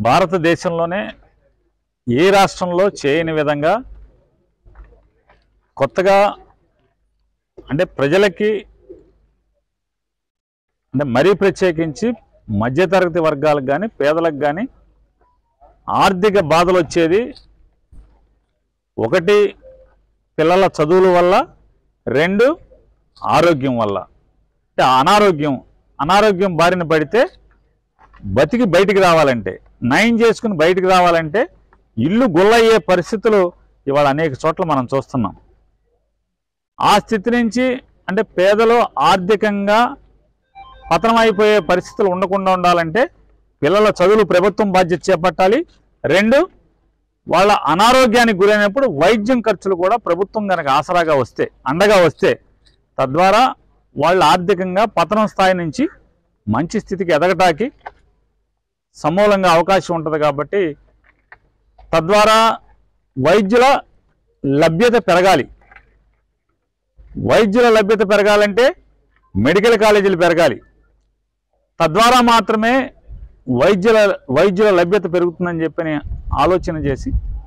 భారతదేశంలోనే ఏ రాష్ట్రంలో చేయని విధంగా కొత్తగా అంటే ప్రజలకి అంటే మరీ ప్రత్యేకించి మధ్యతరగతి వర్గాలకు కానీ పేదలకు కానీ ఆర్థిక బాధలు వచ్చేది ఒకటి పిల్లల చదువుల వల్ల రెండు ఆరోగ్యం వల్ల అంటే అనారోగ్యం అనారోగ్యం బారిన పడితే బతికి బయటికి రావాలంటే నయం చేసుకుని బయటికి రావాలంటే ఇల్లు గుల్లయ్యే పరిస్థితులు ఇవాళ అనేక చోట్ల మనం చూస్తున్నాం ఆ స్థితి నుంచి అంటే పేదలు ఆర్థికంగా పతనమైపోయే పరిస్థితులు ఉండకుండా ఉండాలంటే పిల్లల చదువులు ప్రభుత్వం బాధ్యత చేపట్టాలి రెండు వాళ్ళ అనారోగ్యానికి గురైనప్పుడు వైద్యం ఖర్చులు కూడా ప్రభుత్వం కనుక ఆసరాగా వస్తే అండగా వస్తే తద్వారా వాళ్ళు ఆర్థికంగా పతనం స్థాయి నుంచి మంచి స్థితికి ఎదగటానికి సమూలంగా అవకాశం ఉంటుంది కాబట్టి తద్వారా వైద్యుల లభ్యత పెరగాలి వైద్యుల లభ్యత పెరగాలంటే మెడికల్ కాలేజీలు పెరగాలి తద్వారా మాత్రమే వైద్యుల వైద్యుల లభ్యత పెరుగుతుందని చెప్పని ఆలోచన చేసి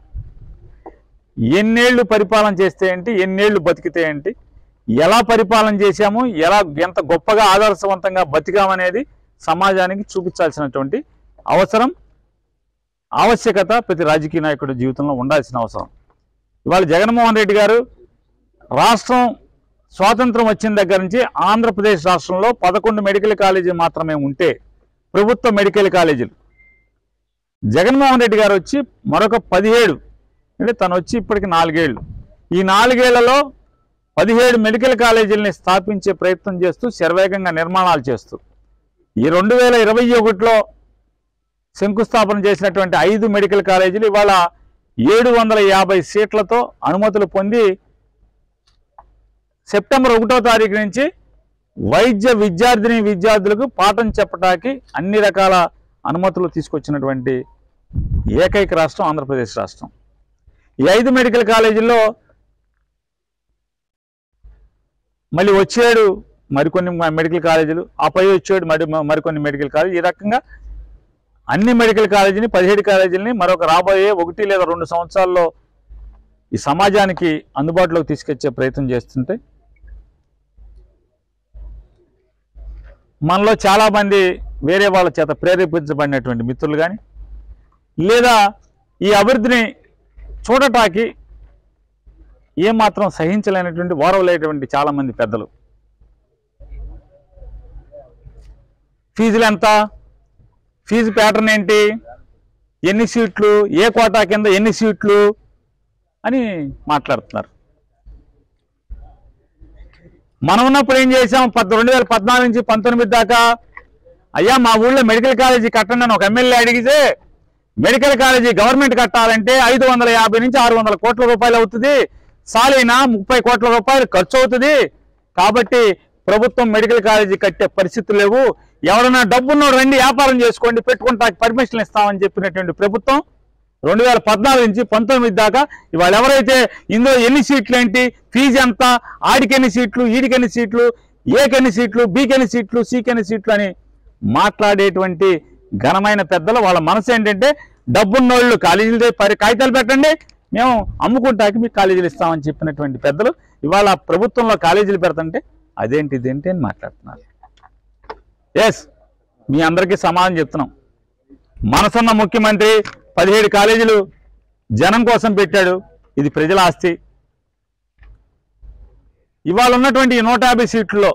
ఎన్నేళ్ళు పరిపాలన చేస్తే ఏంటి ఎన్నేళ్ళు బతికితే ఏంటి ఎలా పరిపాలన చేశాము ఎలా ఎంత గొప్పగా ఆదర్శవంతంగా బతికామనేది సమాజానికి చూపించాల్సినటువంటి అవసరం ఆవశ్యకత ప్రతి రాజకీయ నాయకుడి జీవితంలో ఉండాల్సిన అవసరం ఇవాళ జగన్మోహన్ రెడ్డి గారు రాష్ట్రం స్వాతంత్రం వచ్చిన దగ్గర నుంచి ఆంధ్రప్రదేశ్ రాష్ట్రంలో పదకొండు మెడికల్ కాలేజీ మాత్రమే ఉంటే ప్రభుత్వ మెడికల్ కాలేజీలు జగన్మోహన్ రెడ్డి గారు వచ్చి మరొక పదిహేడు అంటే తను వచ్చి ఇప్పటికి నాలుగేళ్లు ఈ నాలుగేళ్లలో పదిహేడు మెడికల్ కాలేజీలని స్థాపించే ప్రయత్నం చేస్తూ శరవేగంగా నిర్మాణాలు చేస్తూ ఈ రెండు వేల ఇరవై ఒకటిలో శంకుస్థాపన చేసినటువంటి ఐదు మెడికల్ కాలేజీలు ఇవాళ ఏడు వందల యాభై సీట్లతో అనుమతులు పొంది సెప్టెంబర్ ఒకటో తారీఖు నుంచి వైద్య విద్యార్థిని విద్యార్థులకు పాఠం చెప్పడానికి అన్ని రకాల అనుమతులు తీసుకొచ్చినటువంటి ఏకైక రాష్ట్రం ఆంధ్రప్రదేశ్ రాష్ట్రం ఈ ఐదు మెడికల్ కాలేజీల్లో మళ్ళీ వచ్చేడు మరికొన్ని మెడికల్ కాలేజీలు ఆ పై వచ్చేడు మరి మరికొన్ని మెడికల్ కాలేజీ ఈ రకంగా అన్ని మెడికల్ కాలేజీని పదిహేడు కాలేజీలని మరొక రాబోయే ఒకటి లేదా రెండు సంవత్సరాల్లో ఈ సమాజానికి అందుబాటులోకి తీసుకొచ్చే ప్రయత్నం చేస్తుంటే మనలో చాలామంది వేరే వాళ్ళ చేత ప్రేరేపించబడినటువంటి మిత్రులు కానీ లేదా ఈ అభివృద్ధిని చూడటానికి ఏమాత్రం సహించలేనటువంటి ఓరవలేటువంటి చాలామంది పెద్దలు ఫీజులు ఎంత ఫీజు ప్యాటర్న్ ఏంటి ఎన్ని సీట్లు ఏ కోటా కింద ఎన్ని సీట్లు అని మాట్లాడుతున్నారు మనం ఉన్నప్పుడు ఏం చేసాం పద్ రెండు వేల పద్నాలుగు నుంచి పంతొమ్మిది దాకా అయ్యా మా ఊళ్ళో మెడికల్ కాలేజీ కట్టండి అని ఒక ఎమ్మెల్యే అడిగితే మెడికల్ కాలేజీ గవర్నమెంట్ కట్టాలంటే ఐదు వందల యాభై నుంచి ఆరు వందల కోట్ల రూపాయలు అవుతుంది సాలీనా ముప్పై కోట్ల రూపాయలు ఖర్చు అవుతుంది కాబట్టి ప్రభుత్వం మెడికల్ కాలేజీ కట్టే పరిస్థితులు లేవు ఎవరైనా డబ్బున్నోడు రండి వ్యాపారం చేసుకోండి పెట్టుకుంటా పర్మిషన్ ఇస్తామని చెప్పినటువంటి ప్రభుత్వం రెండు వేల పద్నాలుగు నుంచి పంతొమ్మిది దాకా ఇవాళ ఎవరైతే ఇందులో ఎన్ని సీట్లు ఏంటి ఫీజు ఎంత ఆడికి ఎన్ని సీట్లు ఈడికి ఎన్ని సీట్లు ఏకి ఎన్ని సీట్లు బీకి ఎన్ని సీట్లు సీకి ఎన్ని సీట్లు అని మాట్లాడేటువంటి ఘనమైన పెద్దలు వాళ్ళ మనసు ఏంటంటే డబ్బున్నోళ్ళు కాలేజీలు తె- పరి కాగితాలు పెట్టండి మేము అమ్ముకుంటాకి మీకు కాలేజీలు ఇస్తామని చెప్పినటువంటి పెద్దలు ఇవాళ ప్రభుత్వంలో కాలేజీలు పెడుతుంటే అదేంటి ఇదేంటి అని మాట్లాడుతున్నారు ఎస్ మీ అందరికీ సమాధానం చెప్తున్నాం మనసున్న ముఖ్యమంత్రి పదిహేడు కాలేజీలు జనం కోసం పెట్టాడు ఇది ప్రజల ఆస్తి ఇవాళ ఉన్నటువంటి ఈ నూట యాభై సీట్లలో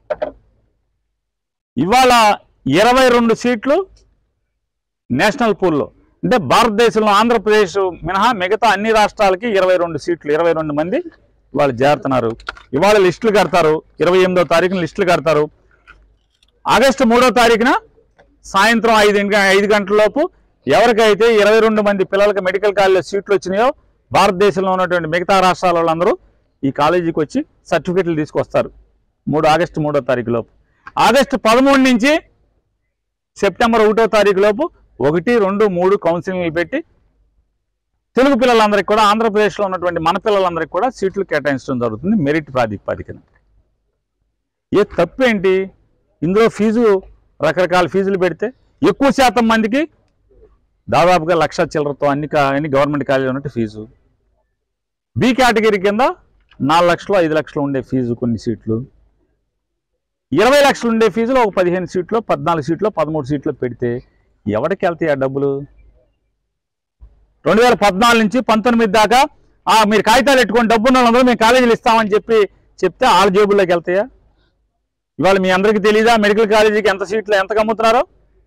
ఇవాళ ఇరవై రెండు సీట్లు నేషనల్ పూల్లో అంటే భారతదేశంలో ఆంధ్రప్రదేశ్ మినహా మిగతా అన్ని రాష్ట్రాలకి ఇరవై రెండు సీట్లు ఇరవై రెండు మంది ఇవాళ చేరుతున్నారు ఇవాళ లిస్టులు కడతారు ఇరవై ఎనిమిదో తారీఖున లిస్టులు కడతారు ఆగస్టు మూడో తారీఖున సాయంత్రం ఐదు ఐదు గంటల లోపు ఎవరికైతే ఇరవై రెండు మంది పిల్లలకి మెడికల్ కాలేజీలో సీట్లు వచ్చినాయో భారతదేశంలో ఉన్నటువంటి మిగతా రాష్ట్రాల వాళ్ళందరూ ఈ కాలేజీకి వచ్చి సర్టిఫికెట్లు తీసుకొస్తారు మూడు ఆగస్టు మూడో తారీఖు లోపు ఆగస్టు పదమూడు నుంచి సెప్టెంబర్ ఒకటో తారీఖు లోపు ఒకటి రెండు మూడు కౌన్సిలింగ్లు పెట్టి తెలుగు పిల్లలందరికీ కూడా ఆంధ్రప్రదేశ్లో ఉన్నటువంటి మన పిల్లలందరికీ కూడా సీట్లు కేటాయించడం జరుగుతుంది మెరిట్ ప్రాతిపదికన ఏ తప్పేంటి ఇందులో ఫీజు రకరకాల ఫీజులు పెడితే ఎక్కువ శాతం మందికి దాదాపుగా లక్ష చిల్లరతో అన్ని కా- అన్ని గవర్నమెంట్ కాలేజీలో ఉన్నట్టు ఫీజు బి కేటగిరీ కింద నాలుగు లక్షలు ఐదు లక్షలు ఉండే ఫీజు కొన్ని సీట్లు ఇరవై లక్షలు ఉండే ఫీజులో ఒక పదిహేను సీట్లు పద్నాలుగు సీట్లు పదమూడు సీట్లు పెడితే ఎవరికి వెళ్తాయి ఆ డబ్బులు రెండు వేల పద్నాలుగు నుంచి పంతొమ్మిది దాకా ఆ మీరు కాగితాలు పెట్టుకొని డబ్బు ఉన్న వాళ్ళందరూ మేము కాలేజీలు ఇస్తామని చెప్పి చెప్తే వాళ్ళ జేబుల్లోకి వెళ్తాయా ఇవాళ మీ అందరికీ తెలియదా మెడికల్ కాలేజీకి ఎంత సీట్లు ఎంత అమ్ముతున్నారో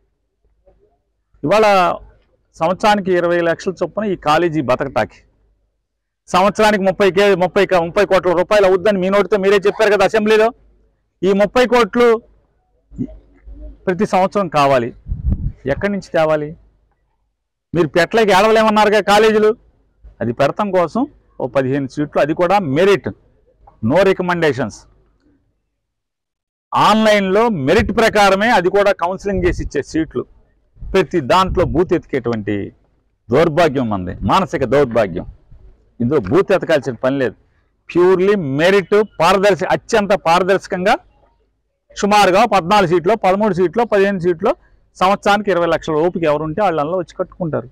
ఇవాళ సంవత్సరానికి ఇరవై లక్షల చొప్పున ఈ కాలేజీ బతకటాకి సంవత్సరానికి ముప్పై కే ముప్పై క- ముప్పై కోట్ల రూపాయలు అవుద్దని మీ నోటితో మీరే చెప్పారు కదా అసెంబ్లీలో ఈ ముప్పై కోట్లు ప్రతి సంవత్సరం కావాలి ఎక్కడి నుంచి తేవాలి మీరు పెట్టలేక ఏడవలేమన్నారుగా కాలేజీలు అది పెడతాం కోసం ఓ పదిహేను సీట్లు అది కూడా మెరిట్ నో రికమెండేషన్స్ ఆన్లైన్లో మెరిట్ ప్రకారమే అది కూడా కౌన్సిలింగ్ చేసి ఇచ్చే సీట్లు ప్రతి దాంట్లో బూత్ ఎతికేటువంటి దౌర్భాగ్యం ఉంది మానసిక దౌర్భాగ్యం ఇందులో బూత్ ఎతకాల్సిన పని లేదు ప్యూర్లీ మెరిట్ పారదర్శి అత్యంత పారదర్శకంగా సుమారుగా పద్నాలుగు సీట్లో పదమూడు సీట్లో పదిహేను సీట్లో సంవత్సరానికి ఇరవై లక్షల ఓపిక ఎవరుంటే వాళ్ళల్లో వచ్చి కట్టుకుంటారు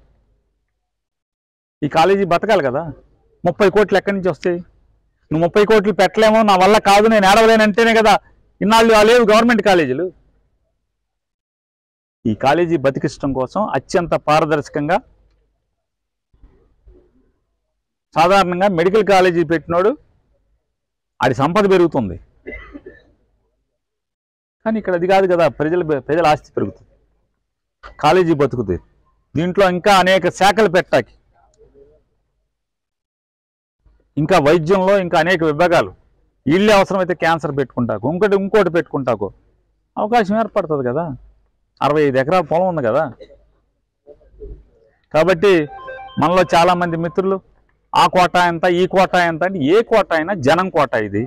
ఈ కాలేజీ బతకాలి కదా ముప్పై కోట్లు ఎక్కడి నుంచి వస్తాయి నువ్వు ముప్పై కోట్లు పెట్టలేమో నా వల్ల కాదు నేను ఏడవలేనంటేనే కదా ఇన్నాళ్ళు ఆ లేవు గవర్నమెంట్ కాలేజీలు ఈ కాలేజీ బతికించడం కోసం అత్యంత పారదర్శకంగా సాధారణంగా మెడికల్ కాలేజీ పెట్టినోడు ఆడి సంపద పెరుగుతుంది కానీ ఇక్కడ అది కాదు కదా ప్రజల ప్రజల ఆస్తి పెరుగుతుంది కాలేజీ బతుకుతుంది దీంట్లో ఇంకా అనేక శాఖలు పెట్టాకి ఇంకా వైద్యంలో ఇంకా అనేక విభాగాలు వీళ్ళే అవసరమైతే క్యాన్సర్ పెట్టుకుంటాకు ఇంకోటి ఇంకోటి పెట్టుకుంటాకు అవకాశం ఏర్పడుతుంది కదా అరవై ఐదు ఎకరాల పొలం ఉంది కదా కాబట్టి మనలో చాలామంది మిత్రులు ఆ కోట ఎంత ఈ కోట ఎంత అంటే ఏ కోట అయినా జనం కోట ఇది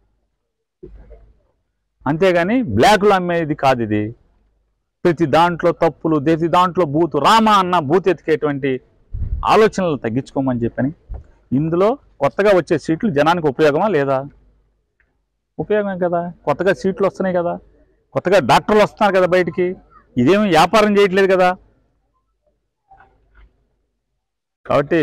అంతేగాని బ్లాక్లో అమ్మేది కాదు ఇది ప్రతి దాంట్లో తప్పులు ప్రతి దాంట్లో బూతు రామ అన్న బూత్ ఎతికేటువంటి ఆలోచనలు తగ్గించుకోమని చెప్పని ఇందులో కొత్తగా వచ్చే సీట్లు జనానికి ఉపయోగమా లేదా ఉపయోగమే కదా కొత్తగా సీట్లు వస్తున్నాయి కదా కొత్తగా డాక్టర్లు వస్తున్నారు కదా బయటికి ఇదేమి వ్యాపారం చేయట్లేదు కదా కాబట్టి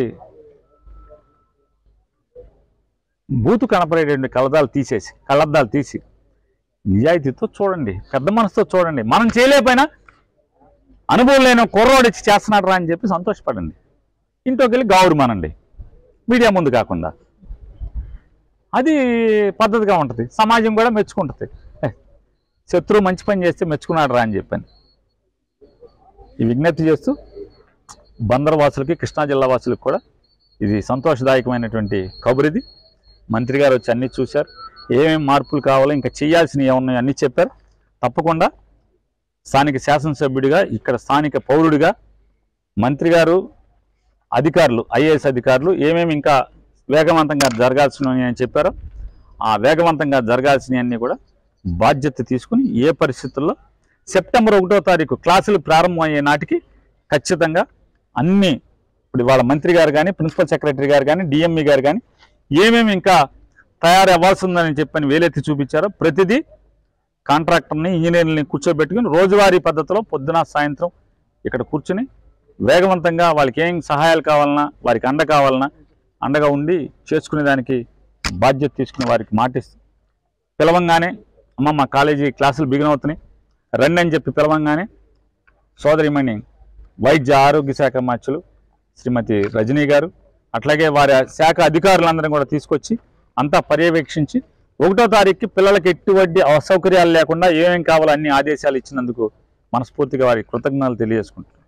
బూతు కనపడేటువంటి కలదాలు తీసేసి కళ్ళద్దాలు తీసి నిజాయితీతో చూడండి పెద్ద మనసుతో చూడండి మనం చేయలేకపోయినా అనుభవం లేని కుర్రోడు ఇచ్చి చేస్తున్నాడు రా అని చెప్పి సంతోషపడండి ఇంట్లోకి వెళ్ళి గౌరవమానండి మీడియా ముందు కాకుండా అది పద్ధతిగా ఉంటుంది సమాజం కూడా మెచ్చుకుంటుంది "ఏ, శత్రువు మంచి పని చేస్తే మెచ్చుకున్నాడు రా అని చెప్పాను ఈ విజ్ఞప్తి చేస్తూ బందర్ వాసులకి కృష్ణా జిల్లా వాసులకు కూడా ఇది సంతోషదాయకమైనటువంటి కబురిది మంత్రి గారు వచ్చి అన్నీ చూశారు ఏమేమి మార్పులు కావాలో ఇంకా చేయాల్సినవి ఏమున్నాయో అన్నీ చెప్పారు తప్పకుండా స్థానిక శాసనసభ్యుడిగా ఇక్కడ స్థానిక పౌరుడిగా మంత్రి గారు అధికారులు ఐఏఎస్ అధికారులు ఏమేమి ఇంకా వేగవంతంగా జరగాల్సినవి అని చెప్పారో ఆ వేగవంతంగా జరగాల్సినవన్నీ కూడా బాధ్యత తీసుకుని ఏ పరిస్థితుల్లో సెప్టెంబర్ ఒకటో తారీఖు క్లాసులు ప్రారంభమయ్యే నాటికి ఖచ్చితంగా అన్ని ఇప్పుడు వాళ్ళ మంత్రి గారు కానీ ప్రిన్సిపల్ సెక్రటరీ గారు కానీ డిఎంఈ గారు కానీ ఏమేమి ఇంకా తయారు అవ్వాల్సి ఉందని చెప్పని వేలెత్తి చూపించారో ప్రతిదీ కాంట్రాక్టర్ని ఇంజనీర్ని కూర్చోబెట్టుకుని రోజువారీ పద్ధతిలో పొద్దున సాయంత్రం ఇక్కడ కూర్చుని వేగవంతంగా వాళ్ళకి ఏం సహాయాలు కావాలన్నా వారికి అండ కావాలన్నా అండగా ఉండి చేసుకునే దానికి బాధ్యత తీసుకుని వారికి మాటిస్తూ పిలవంగానే అమ్మ మా కాలేజీ క్లాసులు బిగిన్ అవుతున్నాయి రండి అని చెప్పి పిలవంగానే సోదరిమణి వైద్య ఆరోగ్య శాఖ మార్చులు శ్రీమతి రజనీ గారు అట్లాగే వారి శాఖ అధికారులందరినీ కూడా తీసుకొచ్చి అంతా పర్యవేక్షించి ఒకటో తారీఖుకి పిల్లలకి ఎటువంటి అసౌకర్యాలు లేకుండా ఏమేం కావాలో అన్ని ఆదేశాలు ఇచ్చినందుకు మనస్ఫూర్తిగా వారి కృతజ్ఞతలు తెలియజేసుకుంటున్నాను